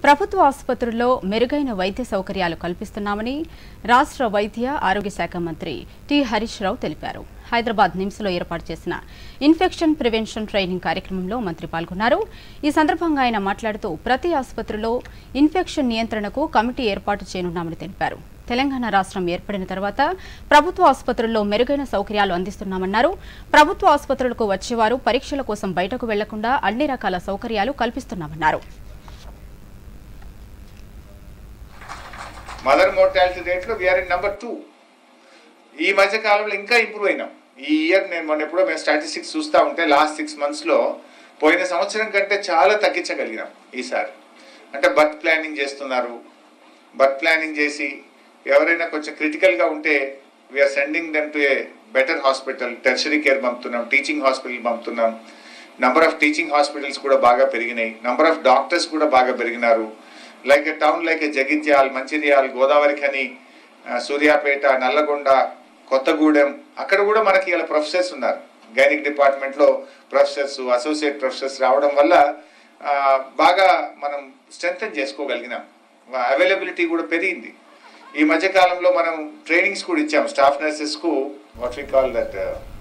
ప్రభుత్వ ఆసుపత్రుల్లో మెరుగైన వైద్య సౌకర్యాలు కల్పిస్తున్నామని రాష్ట్ర వైద్య ఆరోగ్య శాఖ మంత్రి టి హరీష్ రావు తెలిపారు హైదరాబాద్ నిమ్స్లో ఏర్పాటు చేసిన ఇన్ఫెక్షన్ ప్రివెన్షన్ ట్రైనింగ్ కార్యక్రమంలో మంత్రి పాల్గొన్నారు ఈ సందర్భంగా ఆయన మాట్లాడుతూ ప్రతి ఆసుపత్రిలో ఇన్ఫెక్షన్ నియంత్రణకు కమిటీ ఏర్పాటు చేయనున్నామని తెలిపారు తెలంగాణ రాష్ట్రం ఏర్పడిన తర్వాత ప్రభుత్వ ఆసుపత్రుల్లో మెరుగైన సౌకర్యాలు అందిస్తున్నామన్నారు ప్రభుత్వ ఆసుపత్రులకు వచ్చేవారు పరీక్షల కోసం బయటకు వెళ్లకుండా అన్ని రకాల సౌకర్యాలు కల్పిస్తున్నామన్నారు మదర్ మోర్టాలిటీ రేట్లో వీఆర్ ఇన్ నెంబర్ టూ ఈ మధ్య కాలంలో ఇంకా ఇంప్రూవ్ అయినాం ఈ ఇయర్ నేను మొన్న ఎప్పుడో మేము స్టాటిస్టిక్స్ చూస్తూ ఉంటే లాస్ట్ సిక్స్ మంత్స్లో పోయిన సంవత్సరం కంటే చాలా తగ్గించగలిగినాం ఈసారి అంటే బర్త్ ప్లానింగ్ చేస్తున్నారు బర్త్ ప్లానింగ్ చేసి ఎవరైనా కొంచెం క్రిటికల్గా ఉంటే we are sending them to a better hospital tertiary care పంపుతున్నాం టీచింగ్ హాస్పిటల్ పంపుతున్నాం నంబర్ ఆఫ్ టీచింగ్ హాస్పిటల్స్ కూడా బాగా పెరిగినాయి నంబర్ ఆఫ్ డాక్టర్స్ కూడా బాగా పెరిగినారు like a town like a Jagtial Mancherial Godavarikhani ఆ, సూర్యాపేట నల్లగొండ కొత్తగూడెం అక్కడ కూడా మనకి ఇలా ప్రొఫెసర్స్ ఉన్నారు గైనిక్ డిపార్ట్మెంట్లో ప్రొఫెసర్స్ అసోసియేట్ ప్రొఫెసర్స్ రావడం వల్ల ఆ, బాగా మనం స్ట్రెంగ్తన్ చేసుకోగలిగినాం అవైలబిలిటీ కూడా పెరిగింది ఈ మధ్య కాలంలో మనం ట్రైనింగ్స్ కూడా ఇచ్చాం స్టాఫ్ నర్సెస్కు వాట్ వి కాల్ దట్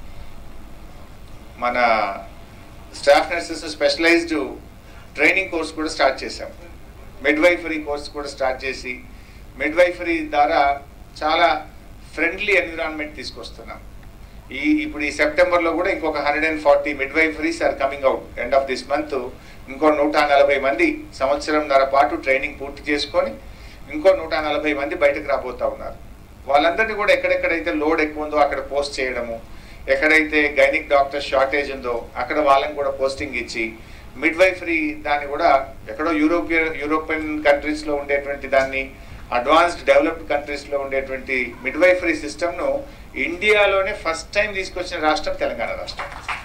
మన staff nurses specialised training course కూడా స్టార్ట్ చేశాం మిడ్వైఫరీ కోర్స్ కూడా స్టార్ట్ చేసి మిడ్వైఫరీ ద్వారా చాలా ఫ్రెండ్లీ ఎన్విరాన్మెంట్ తీసుకొస్తున్నాం ఈ ఇప్పుడు ఈ సెప్టెంబర్లో కూడా ఇంకొక hundred and forty midwiferies are coming out end of this month ఇంకో నూట నలభై మంది సంవత్సరంన్నర పాటు ట్రైనింగ్ పూర్తి చేసుకొని ఇంకో నూట నలభై మంది బయటకు రాబోతా ఉన్నారు వాళ్ళందరినీ కూడా ఎక్కడెక్కడైతే లోడ్ ఎక్కువ ఉందో అక్కడ పోస్ట్ చేయడము ఎక్కడైతే గైనిక్ డాక్టర్ షార్టేజ్ ఉందో అక్కడ వాళ్ళని కూడా పోస్టింగ్ ఇచ్చి మిడ్వైఫరీ దాన్ని కూడా ఎక్కడో యూరోపియన్ యూరోపియన్ కంట్రీస్లో ఉండేటువంటి దాన్ని అడ్వాన్స్డ్ డెవలప్డ్ కంట్రీస్లో ఉండేటువంటి మిడ్వైఫరీ సిస్టమ్ను ఇండియాలోనే ఫస్ట్ టైం తీసుకొచ్చిన రాష్ట్రం తెలంగాణ రాష్ట్రం